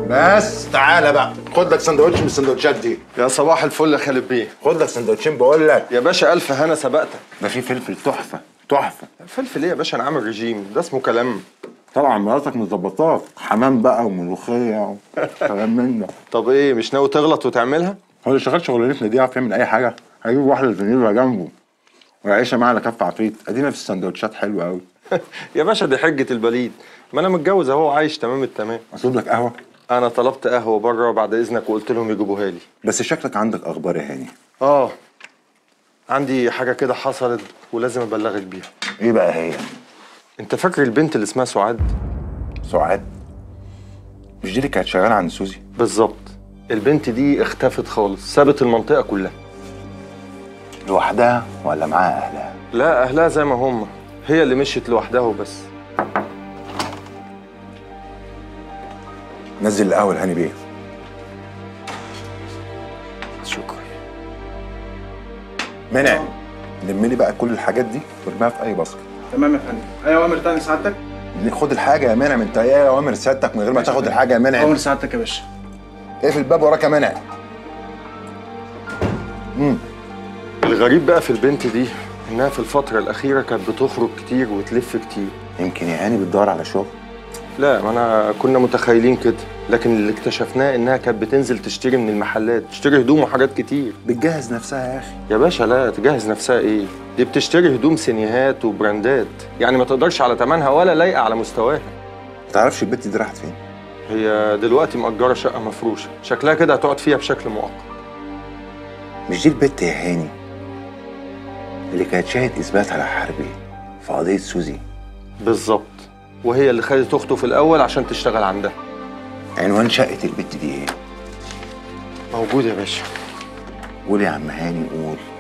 بس تعالى بقى خد لك سندوتش من السندوتشات دي يا صباح الفل يا خالد بيه خد لك سندوتشين بقول لك يا باشا الف هنا سبقتك ده في فلفل تحفه تحفه الفلفل ايه يا باشا انا عامل رجيم ده اسمه كلام طبعا مراتك مظبطاك حمام بقى وملوخيه وكلام من ده طب ايه مش ناوي تغلط وتعملها هو اللي شغال شغلانتنا دي يعرف يعمل اي حاجه هيجيب واحده زميله جنبه ويعيشها معاه على كف عفريت ادينا في السندوتشات حلوه قوي يا باشا دي حجة البليد ما انا متجوز اهو عايش تمام التمام اطلب لك قهوه انا طلبت قهوة بره بعد اذنك وقلت لهم يجيبوها لي بس شكلك عندك اخبار يا هاني اه عندي حاجة كده حصلت ولازم ابلغك بيها ايه بقى هي انت فاكر البنت اللي اسمها سعاد سعاد مش دي اللي كانت شغاله عند سوزي بالظبط البنت دي اختفت خالص سابت المنطقة كلها لوحدها ولا معاها اهلها لا اهلها زي ما هم هي اللي مشيت لوحدها وبس نزل القهوه لهاني بيه شكرا منعم لم لي بقى كل الحاجات دي وارميها في اي باسكت تمام يا فندم اي اوامر تاني سعادتك خد الحاجه يا منعم انت ايه اوامر سيادتك من غير ما تاخد الحاجه يا منعم اوامر سعادتك يا باشا اقفل الباب وراك يا منعم الغريب بقى في البنت دي انها في الفترة الأخيرة كانت بتخرج كتير وتلف كتير يمكن يا هاني بتدور على شغل لا ما انا كنا متخيلين كده لكن اللي اكتشفناه انها كانت بتنزل تشتري من المحلات تشتري هدوم وحاجات كتير بتجهز نفسها يا اخي يا باشا لا تجهز نفسها ايه دي بتشتري هدوم سينيهات وبراندات يعني ما تقدرش على تمنها ولا لايقه على مستواها ما تعرفش البت دي راحت فين هي دلوقتي مأجرة شقة مفروشة شكلها كده هتقعد فيها بشكل مؤقت مش دي البت يا هاني اللي كانت شاهد اثبات على حربي في قضيه سوزي بالظبط وهي اللي خدت اخته في الاول عشان تشتغل عندها عنوان شقه البت دي ايه موجود يا باشا قول يا عم هاني قول